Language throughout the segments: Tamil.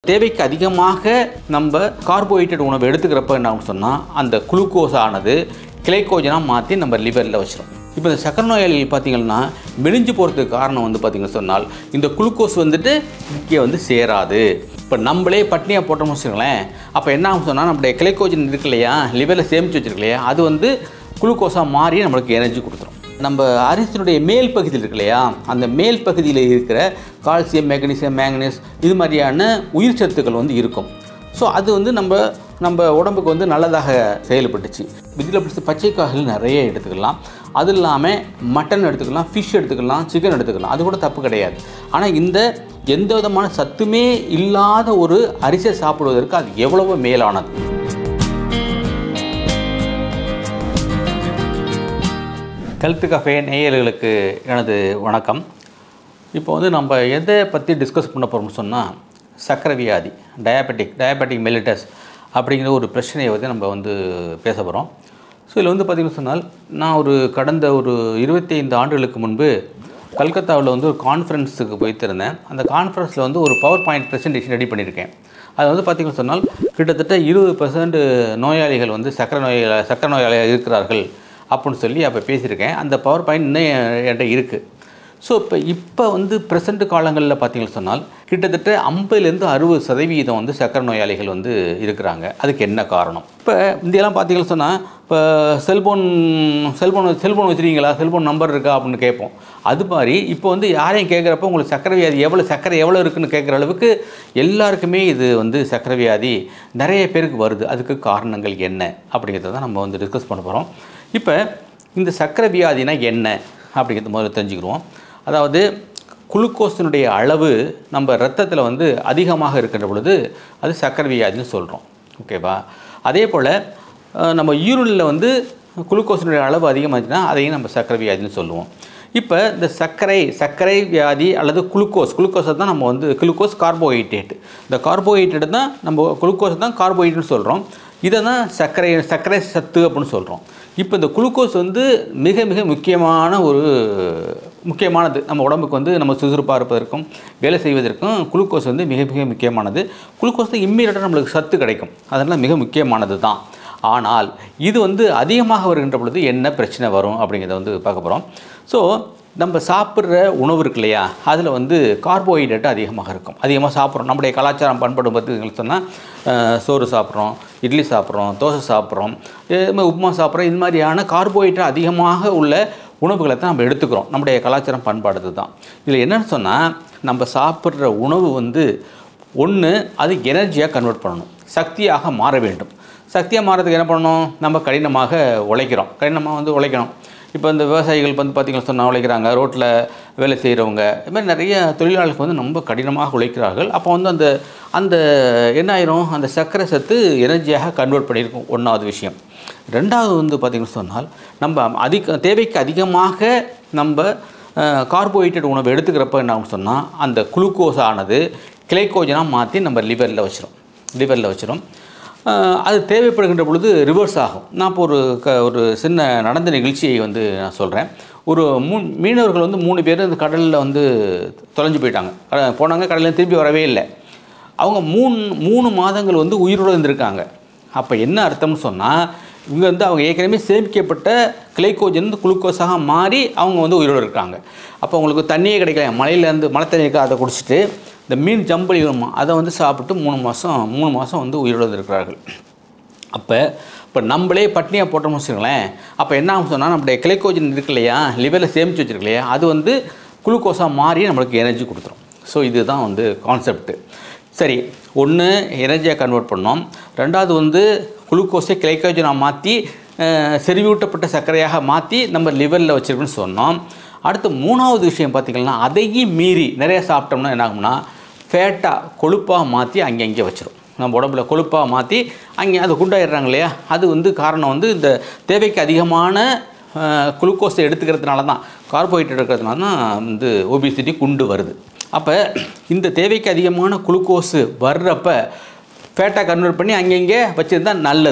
தேவைக்கு அதிகமாக நம்ம கார்போஹைட்ரேட் உணவு எடுத்துக்கிறப்ப என்ன ஆகும் சொன்னால் அந்த குளுக்கோஸ் ஆனது கிளைக்கோஜனாக மாற்றி நம்ம லிவரில் வச்சிரும் இப்போ இந்த சக்கரை நோயாளிகள் பார்த்தீங்கன்னா மெலிஞ்சு போகிறதுக்கு காரணம் வந்து பார்த்தீங்கன்னு சொன்னால் இந்த குளுக்கோஸ் வந்துட்டு இங்கே வந்து சேராது இப்போ நம்மளே பட்னியாக போட்டோம்னு வச்சுக்கோங்களேன் அப்போ என்ன ஆகும் சொன்னால் நம்மளுடைய கிளைக்கோஜன் இருக்கு இல்லையா லிவரில் சேமித்து வச்சிருக்கு இல்லையா அது வந்து குளுக்கோஸாக மாறி நம்மளுக்கு எனர்ஜி கொடுத்துரும் நம்ம அரிசியினுடைய மேல் பகுதியில் இருக்கு இல்லையா அந்த மேல் பகுதியில் இருக்கிற கால்சியம் மெக்னீசியம் மேங்கனீஸ் இது மாதிரியான உயிர் சத்துக்கள் வந்து இருக்கும் ஸோ அது வந்து நம்ம நம்ம உடம்புக்கு வந்து நல்லதாக செயல்பட்டுச்சு வெஜிடபிள்ஸ் பச்சை காய்கள் நிறைய எடுத்துக்கலாம் அது இல்லாமல் மட்டன் எடுத்துக்கலாம் ஃபிஷ் எடுத்துக்கலாம் சிக்கன் எடுத்துக்கலாம் அது கூட தப்பு கிடையாது ஆனால் இந்த எந்த விதமான சத்துமே இல்லாத ஒரு அரிசியை சாப்பிடுவதற்கு அது எவ்வளவோ மேலானது கல்த்து கஃபே நேயர்களுக்கு எனது வணக்கம் இப்போ வந்து நம்ம எதை பற்றி டிஸ்கஸ் பண்ண போகிறோம்னு சொன்னால் சக்கரை வியாதி டயபெட்டிக் டயபெட்டிக் மெலிட்டஸ் அப்படிங்கிற ஒரு பிரச்சனையை வந்து நம்ம வந்து பேச போகிறோம் ஸோ இதில் வந்து பார்த்திங்கன்னு சொன்னால் நான் ஒரு கடந்த ஒரு இருபத்தைந்து ஆண்டுகளுக்கு முன்பு கல்கத்தாவில் வந்து ஒரு கான்ஃபரன்ஸுக்கு போய்த்திருந்தேன் அந்த கான்ஃபரன்ஸில் வந்து ஒரு பவர் பாயிண்ட் ப்ரெசன்டேஷன் ரெடி பண்ணியிருக்கேன் அது வந்து பார்த்திங்கன்னு சொன்னால் கிட்டத்தட்ட இருபது பர்சன்ட் நோயாளிகள் வந்து சக்கரை நோயாளி சக்கரை நோயாளியாக இருக்கிறார்கள் அப்படின்னு சொல்லி அப்போ பேசியிருக்கேன் அந்த பவர் பாயிண்ட் இன்னும் என்- என்கிட்ட இருக்குது ஸோ இப்போ இப்போ வந்து ப்ரெசண்ட் காலங்களில் பார்த்தீங்கன்னு சொன்னால் கிட்டத்தட்ட ஐம்பதுலேருந்து அறுபது சதவீதம் வந்து சக்கரை நோயாளிகள் வந்து இருக்கிறாங்க அதுக்கு என்ன காரணம் இப்போ இந்தியெல்லாம் பார்த்தீங்கன்னு சொன்னால் இப்போ செல்ஃபோன் செல்ஃபோன் செல்ஃபோன் வச்சுருக்கீங்களா செல்ஃபோன் நம்பர் இருக்கா அப்படின்னு கேட்போம் அது மாதிரி இப்போ வந்து யாரையும் கேட்குறப்ப உங்களுக்கு சக்கரை வியாதி எவ்வளோ சக்கரை எவ்வளோ இருக்குன்னு கேட்குற அளவுக்கு எல்லாருக்குமே இது வந்து சக்கரை வியாதி நிறைய பேருக்கு வருது அதுக்கு காரணங்கள் என்ன அப்படிங்கிறத தான் நம்ம வந்து டிஸ்கஸ் பண்ண போகிறோம் இப்போ இந்த சக்கரை வியாதினா என்ன அப்படிங்கிறது முதல்ல தெரிஞ்சுக்கிடுவோம் அதாவது குளுக்கோஸினுடைய அளவு நம்ம ரத்தத்தில் வந்து அதிகமாக இருக்கின்ற பொழுது அது சக்கரை வியாதின்னு சொல்கிறோம் ஓகேவா அதே போல் அஹ், நம்ம யூரினில் வந்து குளுக்கோஸினுடைய அளவு அதிகமாச்சுன்னா அதையும் நம்ம சக்கரை வியாதின்னு சொல்லுவோம் இப்போ இந்த சர்க்கரை சர்க்கரை வியாதி அல்லது குளுக்கோஸ் குளுக்கோஸை தான் நம்ம வந்து குளுக்கோஸ் கார்போஹைட்ரேட் இந்த கார்போஹைட்ரேட் தான் நம்ம குளுக்கோஸ் தான் கார்போஹைட்ரேட்னு சொல்கிறோம் இதை தான் சர்க்கரை சர்க்கரை சத்து அப்படின்னு சொல்கிறோம் இப்போ இந்த குளுக்கோஸ் வந்து மிக மிக முக்கியமான ஒரு முக்கியமானது நம்ம உடம்புக்கு வந்து நம்ம சுறுசுறுப்பாக இருப்பதற்கும் வேலை செய்வதற்கும் குளுக்கோஸ் வந்து மிக மிக முக்கியமானது குளுக்கோஸ் தான் இம்மீடியட்டாக நம்மளுக்கு சத்து கிடைக்கும் அதனால் மிக முக்கியமானது தான் ஆனால் இது வந்து அதிகமாக வருகின்ற பொழுது என்ன பிரச்சனை வரும் அப்படிங்கிறத வந்து பார்க்க போகிறோம் ஸோ நம்ம சாப்பிட்ற உணவு இருக்கு இல்லையா அதில் வந்து கார்போஹைட்ரேட் அதிகமாக இருக்கும் அதிகமாக சாப்பிட்றோம் நம்முடைய கலாச்சாரம் பண்படும் பற்றி சொன்னால் சோறு சாப்பிட்றோம் இட்லி சாப்பிட்றோம் தோசை சாப்பிட்றோம் இது மாதிரி உப்புமா சாப்பிட்றோம் இது மாதிரியான கார்போஹைட்ரேட் அதிகமாக உள்ள உணவுகளை தான் நம்ம எடுத்துக்கிறோம் நம்முடைய கலாச்சாரம் பண்பாடு தான் இதில் என்னன்னு சொன்னால் நம்ம சாப்பிட்ற உணவு வந்து ஒன்று அது எனர்ஜியாக கன்வெர்ட் பண்ணணும் சக்தியாக மாற வேண்டும் சக்தியாக மாறதுக்கு என்ன பண்ணணும் நம்ம கடினமாக உழைக்கிறோம் கடினமாக வந்து உழைக்கணும் இப்போ இந்த விவசாயிகள் வந்து பார்த்திங்கன்னா சொன்னால் உழைக்கிறாங்க ரோட்டில் வேலை செய்கிறவங்க இது மாதிரி நிறைய தொழிலாளர்கள் வந்து ரொம்ப கடினமாக உழைக்கிறார்கள் அப்போ வந்து அந்த அந்த என்ன ஆயிரும் அந்த சர்க்கரை சத்து எனர்ஜியாக கன்வெர்ட் பண்ணியிருக்கும் ஒன்றாவது விஷயம் ரெண்டாவது வந்து பார்த்திங்கன்னு சொன்னால் நம்ம அதிக தேவைக்கு அதிகமாக நம்ம கார்போஹைட்ரேட் உணவு எடுத்துக்கிறப்ப என்ன ஆகும் சொன்னால் அந்த குளுக்கோஸ் ஆனது கிளைக்கோஜனாக மாற்றி நம்ம லிவரில் வச்சிரும் லிவரில் வச்சிரும் அஹ், அது தேவைப்படுகின்ற பொழுது ரிவர்ஸ் ஆகும் நான் இப்போ ஒரு க ஒரு சின்ன நடந்த நிகழ்ச்சியை வந்து நான் சொல்கிறேன் ஒரு மூ மீனவர்கள் வந்து மூணு பேர் இந்த கடலில் வந்து தொலைஞ்சு போயிட்டாங்க கட- போனாங்க கடலில் திரும்பி வரவே இல்லை அவங்க மூணு மூணு மாதங்கள் வந்து உயிரோடு இருந்திருக்காங்க அப்போ என்ன அர்த்தம்னு சொன்னால் இங்கே வந்து அவங்க ஏற்கனவே சேமிக்கப்பட்ட கிளைக்கோஜன் வந்து குளுக்கோஸாக மாறி அவங்க வந்து உயிரோடு இருக்காங்க அப்போ அவங்களுக்கு தண்ணியே கிடைக்கல மலையிலேருந்து மழை தண்ணி இருக்கா அதை குடிச்சிட்டு இந்த மீன் ஜம்பளி வருமா அதை வந்து சாப்பிட்டு மூணு மாதம் மூணு மாதம் வந்து உயிரோடு இருக்கிறார்கள் அப்போ இப்போ நம்மளே பட்னியாக போட்டோம்னு வச்சுக்கோங்களேன் அப்போ என்ன ஆகும் சொன்னால் நம்மளுடைய கிளைக்கோஜன் இருக்கு இல்லையா லிவரில் சேமித்து வச்சிருக்கு இல்லையா அது வந்து குளுக்கோஸாக மாறி நம்மளுக்கு எனர்ஜி கொடுத்துரும் ஸோ இதுதான் வந்து கான்செப்ட் சரி ஒன்று எனர்ஜியாக கன்வெர்ட் பண்ணோம் ரெண்டாவது வந்து குளுக்கோஸை கிளைக்கோஜனாக மாற்றி செறிவூட்டப்பட்ட சர்க்கரையாக மாற்றி நம்ம லிவரில் வச்சுருக்குன்னு சொன்னோம் அடுத்து மூணாவது விஷயம் பார்த்திங்கன்னா அதையும் மீறி நிறைய சாப்பிட்டோம்னா என்ன ஆகும்னா ஃபேட்டாக கொழுப்பாக மாற்றி அங்கே அங்கே வச்சிரும் நம்ம உடம்புல கொழுப்பாக மாற்றி அங்கே அது குண்டாயிடுறாங்க இல்லையா அது வந்து காரணம் வந்து இந்த தேவைக்கு அதிகமான குளுக்கோஸை எடுத்துக்கிறதுனால தான் கார்போஹைட்ரேட் இருக்கிறதுனால தான் வந்து ஒபிசிட்டி குண்டு வருது அப்போ இந்த தேவைக்கு அதிகமான குளுக்கோஸு வர்றப்ப ஃபேட்டாக கன்வெர்ட் பண்ணி அங்கங்கே வச்சுருந்தா நல்லது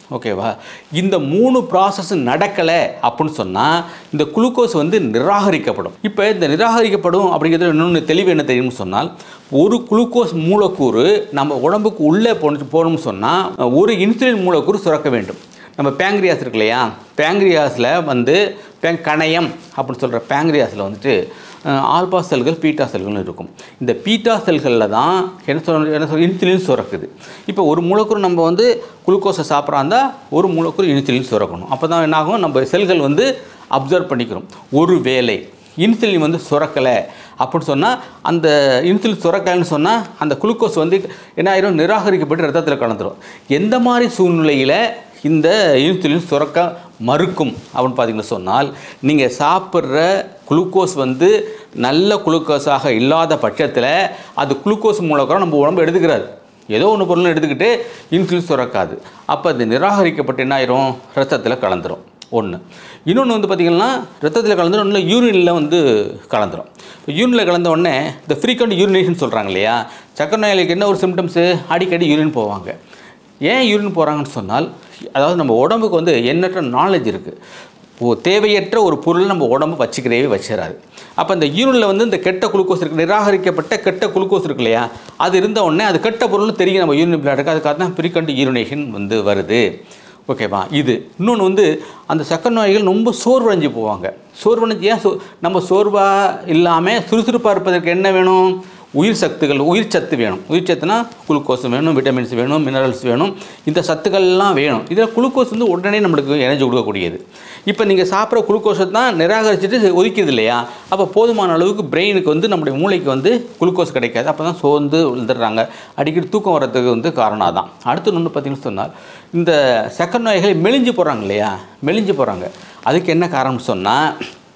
ஓகேவா இந்த மூணு ப்ராசஸ் நடக்கலை அப்படின்னு சொன்னால் இந்த குளுக்கோஸ் வந்து நிராகரிக்கப்படும் இப்போ இந்த நிராகரிக்கப்படும் அப்படிங்கிறது இன்னொன்று தெளிவு என்ன தெரியும்னு சொன்னால் ஒரு குளுக்கோஸ் மூலக்கூறு நம்ம உடம்புக்கு உள்ளே போன போகணும்னு சொன்னால் ஒரு இன்சுலின் மூலக்கூறு சுரக்க வேண்டும் நம்ம பேங்க்ரியாஸ் இருக்கு இல்லையா பேங்க்ரியாஸில் வந்து பேங் கணையம் அப்படின்னு சொல்கிற பேங்க்ரியாஸில் வந்துட்டு அஹ், ஆல்பா செல்கள் பீட்டா செல்கள்னு இருக்கும் இந்த பீட்டா செல்களில் தான் என்ன சொல் என்ன சொல் இன்சுலின் சுரக்குது இப்போ ஒரு மூலக்கூறு நம்ம வந்து குளுக்கோஸை சாப்பிட்றாந்தா ஒரு மூலக்கூறு இன்சுலின் சுரக்கணும் அப்போ தான் என்னாகும் நம்ம செல்கள் வந்து அப்சர்வ் பண்ணிக்கிறோம் ஒரு வேளை இன்சுலின் வந்து சுரக்கலை அப்படின்னு சொன்னால் அந்த இன்சுலின் சுரக்கலைன்னு சொன்னால் அந்த குளுக்கோஸ் வந்து என்ன ஆயிரும் நிராகரிக்கப்பட்டு ரத்தத்தில் கலந்துரும் எந்த மாதிரி சூழ்நிலையில் இந்த இன்சுலின் சுரக்க மறுக்கும் அப்படின்னு பார்த்தீங்கன்னு சொன்னால் நீங்கள் சாப்பிட்ற குளுக்கோஸ் வந்து நல்ல குளுக்கோஸாக இல்லாத பட்சத்தில் அது குளுக்கோஸ் மூலக்கூறு நம்ம உடம்பு எடுத்துக்கிறாரு ஏதோ ஒன்று பொருள் எடுத்துக்கிட்டு இன்சுலின் சுரக்காது அப்போ அது நிராகரிக்கப்பட்டு என்ன ஆயிரும் ரத்தத்தில் கலந்துரும் ஒன்று இன்னொன்று வந்து பார்த்திங்கன்னா ரத்தத்தில் கலந்துரும் இல்லை யூரினில் வந்து கலந்துரும் இப்போ யூரினில் கலந்த உடனே இந்த ஃப்ரீக்வெண்ட் யூரினேஷன் சொல்கிறாங்க இல்லையா சக்கரை நோயாளிக்கு என்ன ஒரு சிம்டம்ஸு அடிக்கடி யூரின் போவாங்க ஏன் யூரின் போகிறாங்கன்னு சொன்னால் அதாவது நம்ம உடம்புக்கு வந்து எண்ணற்ற நாலேஜ் இருக்குது இப்போ தேவையற்ற ஒரு பொருள் நம்ம உடம்பு வச்சுக்கிறவே வச்சிடாது அப்போ இந்த யூரினில் வந்து இந்த கெட்ட குளுக்கோஸ் இருக்கு நிராகரிக்கப்பட்ட கெட்ட குளுக்கோஸ் இருக்கு இல்லையா அது இருந்த உடனே அது கெட்ட பொருள்னு தெரியும் நம்ம யூரின் பிளாடுக்கு அதுக்காக தான் ஃப்ரீக்வெண்ட் யூரினேஷன் வந்து வருது ஓகேவா இது இன்னொன்று வந்து அந்த சக்கரை நோய்கள் ரொம்ப சோர்வடைஞ்சு போவாங்க சோர்வடைஞ்சு ஏன் சோ நம்ம சோர்வாக இல்லாமல் சுறுசுறுப்பாக இருப்பதற்கு என்ன வேணும் உயிர் சத்துகள் உயிர் சத்து வேணும் உயிர் சத்துனா குளுக்கோஸ் வேணும் விட்டமின்ஸ் வேணும் மினரல்ஸ் வேணும் இந்த சத்துக்கள்லாம் வேணும் இதில் குளுக்கோஸ் வந்து உடனே நம்மளுக்கு எனர்ஜி கொடுக்கக்கூடியது இப்போ நீங்கள் சாப்பிட்ற குளுக்கோஸை தான் நிராகரிச்சுட்டு ஒதுக்கிது இல்லையா அப்போ போதுமான அளவுக்கு பிரெயினுக்கு வந்து நம்முடைய மூளைக்கு வந்து குளுக்கோஸ் கிடைக்காது அப்போ தான் சோர்ந்து விழுந்துடுறாங்க அடிக்கடி தூக்கம் வர்றதுக்கு வந்து காரணம் அதான் அடுத்து ஒன்று பார்த்தீங்கன்னு சொன்னால் இந்த சக்கரை நோய்களை மெலிஞ்சு போகிறாங்க இல்லையா மெலிஞ்சு போகிறாங்க அதுக்கு என்ன காரணம்னு சொன்னால்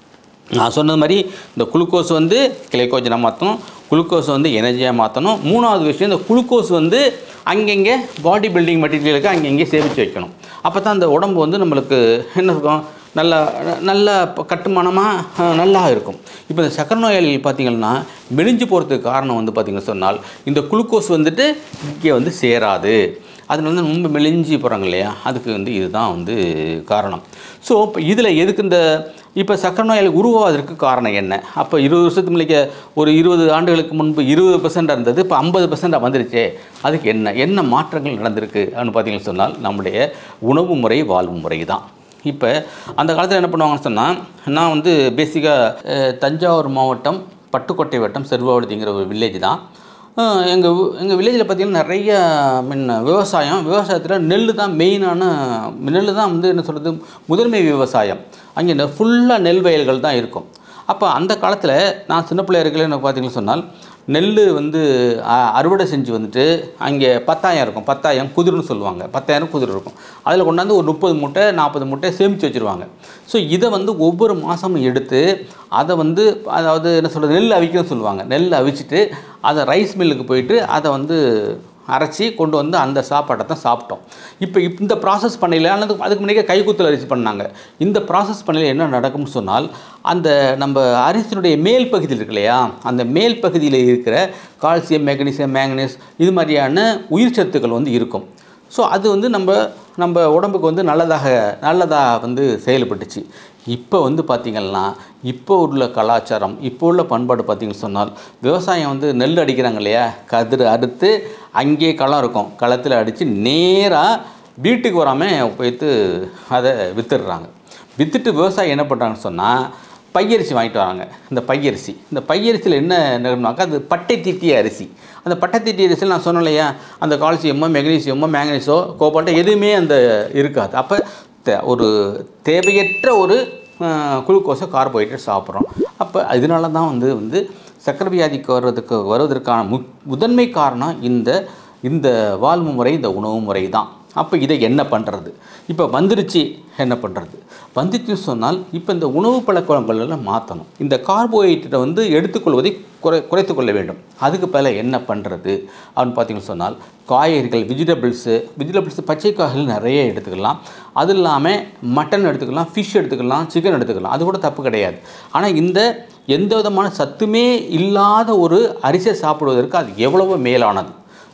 நான் சொன்னது மாதிரி இந்த குளுக்கோஸ் வந்து கிளைக்கோஜனாக மாற்றணும் குளுக்கோஸ் வந்து எனர்ஜியாக மாற்றணும் மூணாவது விஷயம் இந்த குளுக்கோஸ் வந்து அங்கங்கே பாடி பில்டிங் மெட்டீரியலுக்கு அங்கங்கே சேமித்து வைக்கணும் அப்போ தான் அந்த உடம்பு வந்து நம்மளுக்கு என்ன இருக்கும் நல்ல நல்ல கட்டுமானமாக நல்லா இருக்கும் இப்போ இந்த சக்கரை நோயாளிகள் பார்த்தீங்கன்னா மெலிஞ்சு போகிறதுக்கு காரணம் வந்து பார்த்திங்கன்னு சொன்னால் இந்த குளுக்கோஸ் வந்துட்டு இங்கே வந்து சேராது அதனால தான் ரொம்ப மெலிஞ்சு போகிறாங்க இல்லையா அதுக்கு வந்து இதுதான் வந்து காரணம் ஸோ இப்போ இதில் எதுக்கு இந்த இப்போ சக்கரை நோயாளி உருவாவதற்கு காரணம் என்ன அப்போ இருபது வருஷத்துக்கு முன்னாடி ஒரு இருபது ஆண்டுகளுக்கு முன்பு இருபது பர்சன்ட் இருந்தது இப்போ ஐம்பது பர்சன்டாக வந்துருச்சே அதுக்கு என்ன என்ன மாற்றங்கள் நடந்திருக்கு அப்படின்னு பார்த்தீங்கன்னு சொன்னால் நம்முடைய உணவு முறை வாழ்வு முறை தான் இப்போ அந்த காலத்தில் என்ன பண்ணுவாங்கன்னு சொன்னால் நான் வந்து பேசிக்காக தஞ்சாவூர் மாவட்டம் பட்டுக்கோட்டை வட்டம் செருவாவடுதிங்கிற ஒரு வில்லேஜ் தான் எங்கள் எங்கள் வில்லேஜில் பார்த்திங்கன்னா நிறைய முன்ன விவசாயம் விவசாயத்தில் நெல் தான் மெயினான நெல் தான் வந்து என்ன சொல்கிறது முதன்மை விவசாயம் அங்கே ஃபுல்லாக நெல் வயல்கள் தான் இருக்கும் அப்போ அந்த காலத்தில் நான் சின்ன பிள்ளையா இருக்கல எனக்கு பார்த்தீங்கன்னு சொன்னால் நெல் வந்து அ- அறுவடை செஞ்சு வந்துட்டு அங்கே பத்தாயிரம் இருக்கும் பத்தாயிரம் குதிர்னு சொல்லுவாங்க பத்தாயிரம் குதிர் இருக்கும் அதில் கொண்டாந்து ஒரு முப்பது மூட்டை நாற்பது மூட்டை சேமித்து வச்சுருவாங்க ஸோ இதை வந்து ஒவ்வொரு மாதமும் எடுத்து அதை வந்து அதாவது என்ன சொல்கிறது நெல் அவிக்கணும்னு சொல்லுவாங்க நெல் அவிச்சிட்டு அதை ரைஸ் மில்லுக்கு போயிட்டு அதை வந்து அரைச்சி கொண்டு வந்து அந்த சாப்பாட்டை தான் சாப்பிட்டோம் இப்போ இப் இந்த ப்ராசஸ் பண்ணையில் அல்லது அதுக்கு முன்னாடியே கைக்குத்தல் அரிசி பண்ணாங்க இந்த ப்ராசஸ் பண்ணையில் என்ன நடக்கும்னு சொன்னால் அந்த நம்ம அரிசியினுடைய மேல் பகுதியில் இருக்கு இல்லையா அந்த மேல் பகுதியில் இருக்கிற கால்சியம் மெக்னீசியம் மேங்கனீஸ் இது மாதிரியான உயிர் சத்துக்கள் வந்து இருக்கும் ஸோ அது வந்து நம்ம நம்ம உடம்புக்கு வந்து நல்லதாக நல்லதாக வந்து செயல்பட்டுச்சு இப்போ வந்து பார்த்திங்கன்னா இப்போ உள்ள கலாச்சாரம் இப்போ உள்ள பண்பாடு பார்த்திங்கன்னு சொன்னால் விவசாயம் வந்து நெல் அடிக்கிறாங்க இல்லையா கதிர் அறுத்து அங்கேயே களம் இருக்கும் களத்தில் அடித்து நேராக வீட்டுக்கு வராமல் போய்த்து அதை வித்துடுறாங்க விற்றுட்டு விவசாயி என்ன பண்ணுறாங்கன்னு சொன்னால் பையரிசி வாங்கிட்டு வராங்க இந்த பையரிசி இந்த பையரிசியில் என்ன நிகழ்னாக்கா அது பட்டை தீட்டிய அரிசி அந்த பட்டை தீட்டிய அரிசியில் நான் சொன்னேன் இல்லையா அந்த கால்சியமோ மெக்னீசியமோ மேங்கனீஸோ கோபால்ட்டோ எதுவுமே அந்த இருக்காது அப்போ தே- ஒரு தேவையற்ற ஒரு குளுக்கோஸோ கார்போஹைட்ரேட் சாப்பிட்றோம் அப்போ இதனால தான் வந்து வந்து சக்கரை வியாதிக்கு வர்றதுக்கு வருவதற்கான மு முதன்மை காரணம் இந்த இந்த வாழ்வு முறை இந்த உணவு முறை தான் அப்போ இதை என்ன பண்ணுறது இப்போ வந்துருச்சு என்ன பண்ணுறது வந்துச்சுன்னு சொன்னால் இப்போ இந்த உணவு பழக்கவழக்கங்கள் எல்லாம் மாற்றணும் இந்த கார்போஹைட்ரேட்டை வந்து எடுத்துக்கொள்வதை குறை குறைத்து கொள்ள வேண்டும் அதுக்கு பதிலா என்ன பண்ணுறது அப்படின்னு பார்த்தீங்கன்னு சொன்னால் காய்கறிகள் வெஜிடபிள்ஸு வெஜிடபிள்ஸ் பச்சை காய்கறிகள் நிறைய எடுத்துக்கலாம் அது இல்லாமல் மட்டன் எடுத்துக்கலாம் ஃபிஷ் எடுத்துக்கலாம் சிக்கன் எடுத்துக்கலாம் அது கூட தப்பு கிடையாது ஆனால் இந்த எந்த விதமான சத்துமே இல்லாத ஒரு அரிசியை சாப்பிடுவதற்கு அது எவ்வளவோ மேலானது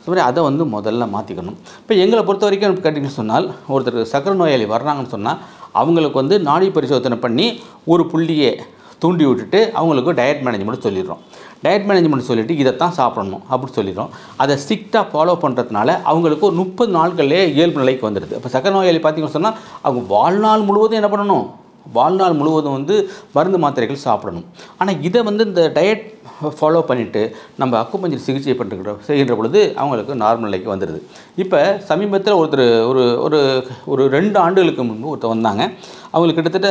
இந்த மாதிரி அதை வந்து முதல்ல மாற்றிக்கணும் இப்போ எங்களை பொறுத்த வரைக்கும் கேட்டிங்கன்னு சொன்னால் ஒருத்தர் சக்கரை நோயாளி வர்றாங்கன்னு சொன்னால் அவங்களுக்கு வந்து நாடி பரிசோதனை பண்ணி ஒரு புள்ளியை தூண்டி விட்டுட்டு அவங்களுக்கு டயட் மேனேஜ்மெண்ட் சொல்லிடுறோம் டயட் மேனேஜ்மெண்ட் சொல்லிவிட்டு இதைத்தான் சாப்பிடணும் அப்படின்னு சொல்லிடுறோம் அதை ஸ்ட்ரிக்டாக ஃபாலோ பண்ணுறதுனால அவங்களுக்கு ஒரு முப்பது நாட்கள்லேயே இயல்பு நிலைக்கு வந்துடுது இப்போ சக்கரை நோயாளி பார்த்தீங்கன்னு சொன்னால் அவங்க வாழ்நாள் முழுவதும் என்ன பண்ணணும் வாழ்நாள் முழுவதும் வந்து மருந்து மாத்திரைகள் சாப்பிடணும் ஆனால் இதை வந்து இந்த டயட் ஃபாலோ பண்ணிவிட்டு நம்ம அக்குப்பஞ்சர் சிகிச்சை பண்ணிருக்கிற செய்கின்ற பொழுது அவங்களுக்கு நார்மல் நிலைக்கு வந்துடுது இப்போ சமீபத்தில் ஒருத்தர் ஒரு ஒரு ஒரு ரெண்டு ஆண்டுகளுக்கு முன்பு ஒருத்தர் வந்தாங்க அவங்களுக்கு கிட்டத்தட்ட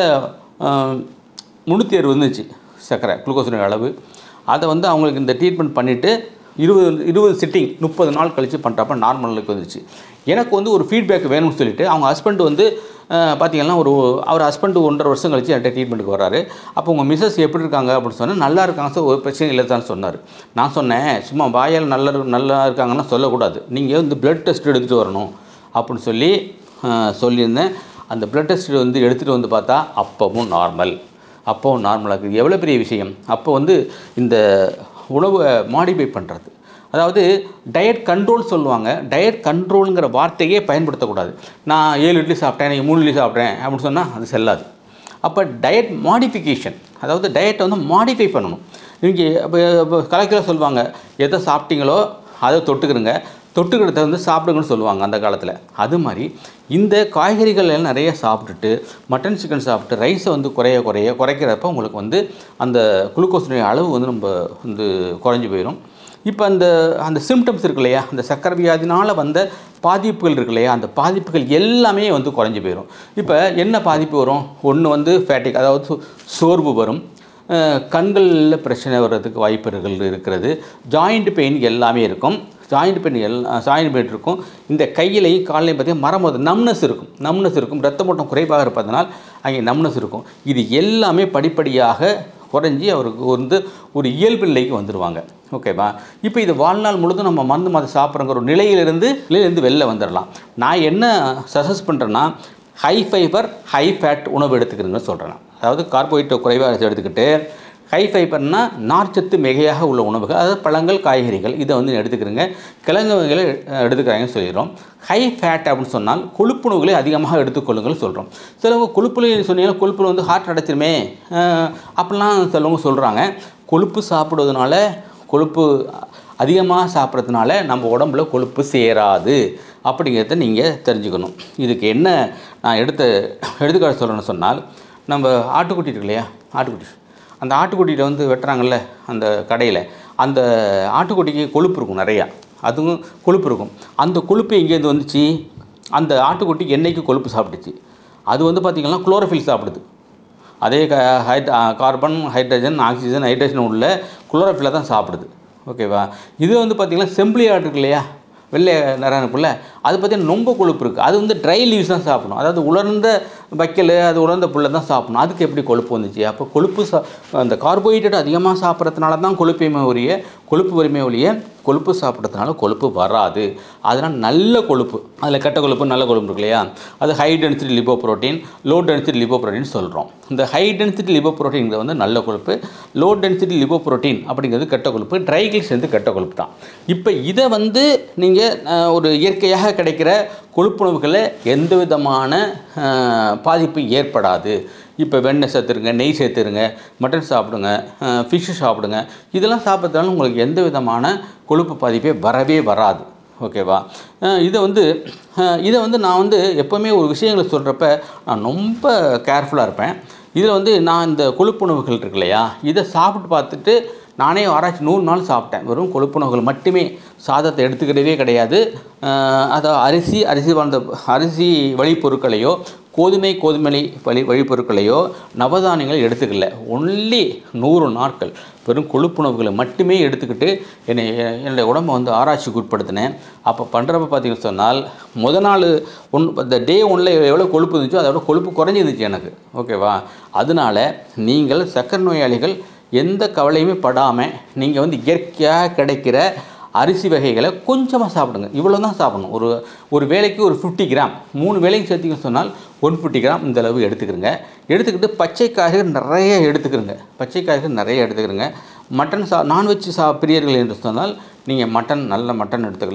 முந்நூற்றி அறுபது இருந்துச்சு சர்க்கரை குளுக்கோஸின் அளவு அதை வந்து அவங்களுக்கு இந்த ட்ரீட்மெண்ட் பண்ணிவிட்டு இருபது இருபது சிட்டிங் முப்பது நாள் கழித்து பண்ணுறப்ப நார்மல் நிலைக்கு வந்துச்சு எனக்கு வந்து ஒரு ஃபீட்பேக் வேணும்னு சொல்லிட்டு அவங்க ஹஸ்பண்ட் வந்து அஹ், பார்த்தீங்கன்னா ஒரு அவர் ஹஸ்பண்ட் ஒன்றரை வருஷம் கழிச்சு என்கிட்ட ட்ரீட்மெண்ட்டுக்கு வராரு அப்போ உங்கள் மிஸ்ஸஸ் எப்படி இருக்காங்க அப்படின்னு சொன்னால் நல்லா இருக்காங்க சார் ஒரு பிரச்சனை இல்லை தான் சொன்னார் நான் சொன்னேன் சும்மா வாயால் நல்லா இரு- நல்லா இருக்காங்கன்னா சொல்லக்கூடாது நீங்கள் வந்து பிளட் டெஸ்ட் எடுத்துகிட்டு வரணும் அப்படின்னு சொல்லி அஹ், சொல்லியிருந்தேன் அந்த பிளட் டெஸ்ட் வந்து எடுத்துகிட்டு வந்து பார்த்தா அப்பவும் நார்மல் அப்போவும் நார்மலாக இருக்குது எவ்வளோ பெரிய விஷயம் அப்போ வந்து இந்த உணவை மாடிஃபை பண்ணுறது அதாவது டயட் கண்ட்ரோல் சொல்லுவாங்க டயட் கண்ட்ரோலுங்கிற வார்த்தையே பயன்படுத்தக்கூடாது நான் ஏழு இட்லி சாப்பிட்டேன் நீங்கள் மூணு இட்லி சாப்பிட்றேன் அப்படின்னு சொன்னால் அது செல்லாது அப்போ டயட் மாடிஃபிகேஷன் அதாவது டயட்டை வந்து மாடிஃபை பண்ணணும் நீங்கள் இப்போ கலெக்டராக சொல்லுவாங்க எதை சாப்பிட்டீங்களோ அதை தொட்டுக்கிறங்க தொட்டுக்கிறத வந்து சாப்பிடுங்கன்னு சொல்லுவாங்க அந்த காலத்தில் அது மாதிரி இந்த காய்கறிகள் எல்லாம் நிறைய சாப்பிட்டுட்டு மட்டன் சிக்கன் சாப்பிட்டு ரைஸை வந்து குறைய குறைய குறைக்கிறப்ப உங்களுக்கு வந்து அந்த குளுக்கோஸுடைய அளவு வந்து நம்ம வந்து குறைஞ்சி போயிடும் இப்போ அந்த அந்த சிம்டம்ஸ் இருக்கு இல்லையா அந்த சக்கரை வியாதினால் வந்த பாதிப்புகள் இருக்கு இல்லையா அந்த பாதிப்புகள் எல்லாமே வந்து குறைஞ்சி போயிடும் இப்போ என்ன பாதிப்பு வரும் ஒன்று வந்து ஃபேட்டிக் அதாவது சோ- சோர்வு வரும் அஹ் கண்களில் பிரச்சனை வர்றதுக்கு வாய்ப்புகள் இருக்கிறது ஜாயிண்ட் பெயின் எல்லாமே இருக்கும் ஜாயிண்ட் பெயின் எல்லாம் ஜாயிண்ட் பெயின் இருக்கும் இந்த கையிலையும் காலையும் பார்த்தீங்கன்னா மரம் ஒரு நம்னஸ் இருக்கும் நம்னஸ் இருக்கும் ரத்த ஓட்டம் குறைவாக இருப்பதனால் அங்கே நம்னஸ் இருக்கும் இது எல்லாமே படிப்படியாக குறைஞ்சி அவருக்கு வந்து ஒரு இயல்பு நிலைக்கு வந்துடுவாங்க ஓகேவா இப்போ இது வாழ்நாள் முழுதும் நம்ம மருந்து மாதம் சாப்பிட்றங்கிற ஒரு நிலையிலிருந்து நிலையிலிருந்து வெளில வந்துடலாம் நான் என்ன சஜஸ்ட் பண்ணுறேன்னா ஹை ஃபைபர் ஹை ஃபேட் உணவு எடுத்துக்கிறேங்கன்னு சொல்கிறேன் அதாவது கார்போஹைட்ரேட் குறைவாக எடுத்துக்கிட்டு ஹை ஃபைபர்னா நார்ச்சத்து மிகையாக உள்ள உணவுகள் அதாவது பழங்கள் காய்கறிகள் இதை வந்து எடுத்துக்கிறேங்க கிழங்கு வகைகளை அஹ், எடுத்துக்கிறாங்கன்னு சொல்லிடுறோம் ஹை ஃபேட் அப்படின்னு சொன்னால் கொழுப்புணவுகளை அதிகமாக எடுத்துக்கொள்ளுங்கள் சொல்கிறோம் சிலவங்க கொழுப்புல சொன்னீங்கன்னா கொழுப்புல வந்து ஹார்ட் அடைச்சிருமே அஹ், அப்படிலாம் சிலவங்க சொல்கிறாங்க கொழுப்பு சாப்பிடுவதனால கொழுப்பு அதிகமாக சாப்பிட்றதுனால நம்ம உடம்புல கொழுப்பு சேராது அப்படிங்கிறத நீங்கள் தெரிஞ்சுக்கணும் இதுக்கு என்ன நான் எடுத்த எடுத்துக்காட்டு சொல்லணும்னு சொன்னால் நம்ம ஆட்டுக்குட்டி இருக்கு இல்லையா ஆட்டுக்குட்டி அந்த ஆட்டுக்குட்டியில் வந்து வெட்டுறாங்கல்ல அந்த கடையில் அந்த ஆட்டுக்குட்டிக்கு கொழுப்பு இருக்கும் நிறையா அதுவும் கொழுப்பு இருக்கும் அந்த கொழுப்பு எங்கேருந்து வந்துச்சு அந்த ஆட்டுக்குட்டி என்னைக்கு கொழுப்பு சாப்பிட்டுச்சு அது வந்து பார்த்திங்கன்னா குளோரோஃபில் சாப்பிடுது அதே க ஹைட் கார்பன் ஹைட்ரஜன் ஆக்சிஜன் ஹைட்ரஜன் உள்ள குளோரோஃபில்லை தான் சாப்பிடுது ஓகேவா இது வந்து பார்த்திங்கன்னா செம்பிளி ஆடு இருக்கு இல்லையா வெள்ளை நிறம் புல்ல அது பார்த்திங்கன்னா ரொம்ப கொழுப்பு இருக்குது அது வந்து ட்ரை லீவ்ஸ் தான் சாப்பிடணும் அதாவது உலர்ந்த வைக்கல் அது உலர்ந்த புல்லை தான் சாப்பிடணும் அதுக்கு எப்படி கொழுப்பு வந்துச்சு அப்போ கொழுப்பு சா அந்த கார்போஹைட்ரேட் அதிகமாக சாப்பிட்றதுனால தான் கொழுப்பையுமே ஒழிய கொழுப்பு வறுமை ஒழிய கொழுப்பு சாப்பிட்றதுனால கொழுப்பு வராது அதனால் நல்ல கொழுப்பு அதில் கெட்ட கொழுப்பு நல்ல கொழுப்பு இருக்கு இல்லையா அது high density lipoprotein low density lipoprotein சொல்கிறோம் இந்த ஹை டென்சிட்டி லிபோ புரோட்டீன்கிறது வந்து நல்ல கொழுப்பு லோ டென்சிட்டி லிபோ புரோட்டீன் அப்படிங்கிறது கெட்ட கொழுப்பு ட்ரைகிள்ஸ் வந்து கெட்ட கொழுப்பு தான் இப்போ இதை வந்து நீங்கள் ஒரு இயற்கையாக கிடைக்கிற கொழுப்புணவுகளில் எந்த விதமான அஹ், பாதிப்பு ஏற்படாது இப்போ வெண்ணெய் சேர்த்துருங்க நெய் சேர்த்துருங்க மட்டன் சாப்பிடுங்க ஃபிஷ்ஷு சாப்பிடுங்க இதெல்லாம் சாப்பிட்றதுனால உங்களுக்கு எந்த விதமான கொழுப்பு பாதிப்பே வரவே வராது ஓகேவா அஹ் இதை வந்து அஹ் இதை வந்து நான் வந்து எப்போவுமே ஒரு விஷயங்களை சொல்கிறப்ப நான் ரொம்ப கேர்ஃபுல்லாக இருப்பேன் இதில் வந்து நான் இந்த கொழுப்புணவுகள் இருக்கு இல்லையா இதை சாப்பிட்டு பார்த்துட்டு நானே ஆராய்ச்சி நூறு நாள் சாப்பிட்டேன் வெறும் கொழுப்புணவுகள் மட்டுமே சாதத்தை எடுத்துக்கிறதே கிடையாது அஹ் அதாவது அரிசி அரிசி வாழ்ந்த அரிசி வழிப்பொருட்களையோ கோதுமை கோதுமை வழி வழிப்பொருட்களையோ நவதானியங்கள் எடுத்துக்கல ஒன்லி நூறு நாட்கள் வெறும் கொழுப்புணவுகளை மட்டுமே எடுத்துக்கிட்டு என்னை என்னுடைய உடம்பை வந்து ஆராய்ச்சிக்கு உட்படுத்தினேன் அப்போ பண்ணுறப்ப பார்த்தீங்கன்னு சொன்னால் முத நாள் ஒன் இந்த டே ஒன்றில் எவ்வளோ கொழுப்பு இருந்துச்சோ அதோட கொழுப்பு குறைஞ்சிருந்துச்சு எனக்கு ஓகேவா அதனால நீங்கள் சக்கரை நோயாளிகள் எந்த கவலையுமே படாமல் நீங்கள் வந்து இயற்கையாக கிடைக்கிற அரிசி வகைகளை கொஞ்சமாக சாப்பிடுங்க இவ்வளோ தான் சாப்பிடணும் ஒரு ஒரு வேளைக்கு ஒரு ஃபிஃப்டி கிராம் மூணு வேளைக்கு சேர்த்திங்கன்னு சொன்னால் ஒன் ஃபிஃப்டி கிராம் இந்த அளவு எடுத்துக்கிறங்க எடுத்துக்கிட்டு பச்சை காய்கறி நிறைய எடுத்துக்கிறங்க பச்சை காய்கறி நிறைய எடுத்துக்கிறங்க மட்டன் சா நான்வெஜ் சா பிரியர்கள் என்று சொன்னால் நீங்கள் மட்டன் நல்ல மட்டன் எடுத்துக்கலாம்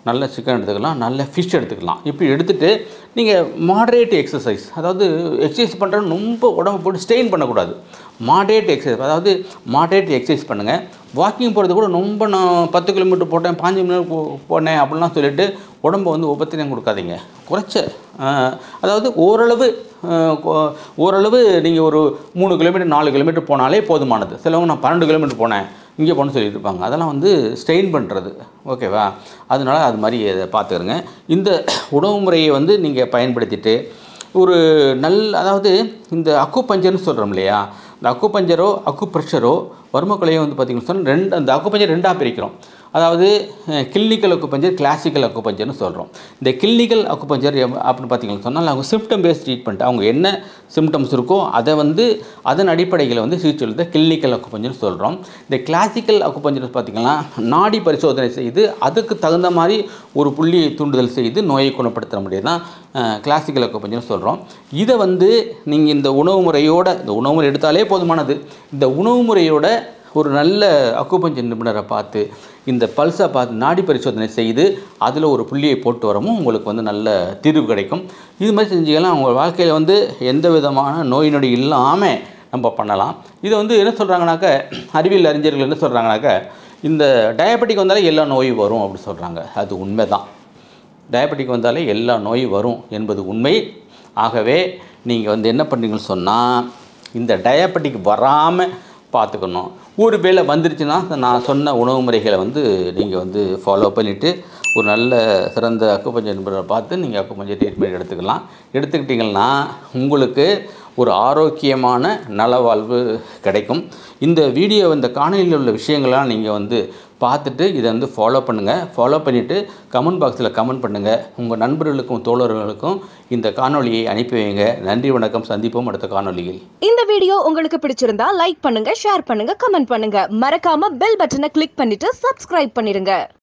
நல்ல சிக்கன் எடுத்துக்கலாம் நல்ல ஃபிஷ் எடுத்துக்கலாம் இப்படி எடுத்துகிட்டு நீங்கள் மாடரேட் எக்ஸசைஸ் அதாவது எக்ஸசைஸ் பண்ணுறது ரொம்ப உடம்பு போட்டு ஸ்ட்ரெயின் பண்ணக்கூடாது மாடரேட் எக்ஸசைஸ் அதாவது மாடரேட் எக்ஸசைஸ் பண்ணுங்கள் வாக்கிங் போகிறது கூட ரொம்ப நான் பத்து கிலோமீட்டர் போட்டேன் பாஞ்சு மணி நேரம் போ- போனேன் அப்படிலாம் சொல்லிட்டு உடம்பு வந்து உபத்திரம் கொடுக்காதீங்க குறைச்ச ஆஹ், அதாவது ஓரளவு ஆஹ், கொ- ஓரளவு நீங்கள் ஒரு மூணு கிலோமீட்டர் நாலு கிலோமீட்டர் போனாலே போதுமானது சிலவங்க நான் பன்னெண்டு கிலோமீட்டர் போனேன் இங்கே போகணும்னு சொல்லிட்டு இருப்பாங்க அதெல்லாம் வந்து ஸ்ட்ரெயின் பண்ணுறது ஓகேவா அதனால அது மாதிரி அதை பார்த்துக்கிறங்க இந்த உணவு முறையை வந்து நீங்கள் பயன்படுத்திட்டு ஒரு நல் அதாவது இந்த அக்கு பஞ்சர்னு சொல்கிறோம் இல்லையா இந்த அக்கு பஞ்சரோ அக்கு ப்ரெஷரோ வர்மக்கலையை வந்து பார்த்திங்கன்னு சொன்னால் ரெண்டு அந்த அக்கு பஞ்சர் ரெண்டாக பிரிக்கிறோம் அதாவது கிளினிக்கல் அக்குபஞ்சர் கிளாசிக்கல் அக்குபஞ்சர்னு சொல்கிறோம் இந்த கிளினிக்கல் அக்குபஞ்சர் அப்படின்னு பார்த்தீங்கன்னு சொன்னால் அவங்க சிம்டம் பேஸ்ட் ட்ரீட்மெண்ட் அவங்க என்ன சிம்டம்ஸ் இருக்கோ அதை வந்து அதன் அடிப்படையில் வந்து சிகிச்சை அளித்த கிளினிக்கல் அக்குபஞ்சர்னு சொல்கிறோம் இந்த கிளாசிக்கல் அக்குபஞ்சர் பார்த்தீங்கன்னா நாடி பரிசோதனை செய்து அதுக்கு தகுந்த மாதிரி ஒரு புள்ளியை தூண்டுதல் செய்து நோயை குணப்படுத்த முடியாது தான் கிளாசிக்கல் அக்குபஞ்சர்னு சொல்கிறோம் இதை வந்து நீங்கள் இந்த உணவு முறையோட இந்த உணவு முறை எடுத்தாலே போதுமானது இந்த உணவு முறையோட ஒரு நல்ல அக்குபஞ்சர் நிபுணரை பார்த்து இந்த பல்ஸை பார்த்து நாடி பரிசோதனை செய்து அதில் ஒரு புள்ளியை போட்டு வரவும் உங்களுக்கு வந்து நல்ல தீர்வு கிடைக்கும் இது மாதிரி செஞ்சீங்கன்னா உங்கள் வாழ்க்கையில் வந்து எந்த விதமான நோய் நொடி இல்லாமல் நம்ம பண்ணலாம் இதை வந்து என்ன சொல்கிறாங்கனாக்க அறிவியல் அறிஞர்கள் என்ன சொல்கிறாங்கனாக்க இந்த டயபெட்டிக் வந்தாலே எல்லா நோயும் வரும் அப்படின்னு சொல்கிறாங்க அது உண்மை தான் டயபெட்டிக் வந்தாலே எல்லா நோயும் வரும் என்பது உண்மை ஆகவே நீங்கள் வந்து என்ன பண்ணுறீங்கன்னு சொன்னால் இந்த டயபெட்டிக் வராமல் பார்த்துக்கணும் ஒரு வேளை வந்துருச்சுன்னா நான் சொன்ன உணவு முறைகளை வந்து நீங்கள் வந்து ஃபாலோ பண்ணிவிட்டு ஒரு நல்ல சிறந்த அக்குப்பஞ்சர் நிபுணரை பார்த்து நீங்கள் அக்குப்பஞ்சர் ட்ரீட்மெண்ட் எடுத்துக்கலாம் எடுத்துக்கிட்டிங்கன்னா உங்களுக்கு ஒரு ஆரோக்கியமான நலவாழ்வு கிடைக்கும் இந்த வீடியோ இந்த காணொலியில் உள்ள விஷயங்கள்லாம் நீங்கள் வந்து பார்த்துட்டு இதை வந்து ஃபாலோ பண்ணுங்கள் ஃபாலோ பண்ணிவிட்டு கமெண்ட் பாக்ஸில் கமெண்ட் பண்ணுங்கள் உங்கள் நண்பர்களுக்கும் தோழர்களுக்கும் இந்த காணொளியை அனுப்பி வைங்க நன்றி வணக்கம் சந்திப்போம் அடுத்த காணொளியில் இந்த வீடியோ உங்களுக்கு பிடிச்சிருந்தா லைக் பண்ணுங்க ஷேர் பண்ணுங்க கமெண்ட் பண்ணுங்க மறக்காம பெல் பட்டனை கிளிக் பண்ணிட்டு சப்ஸ்கிரைப் பண்ணிருங்க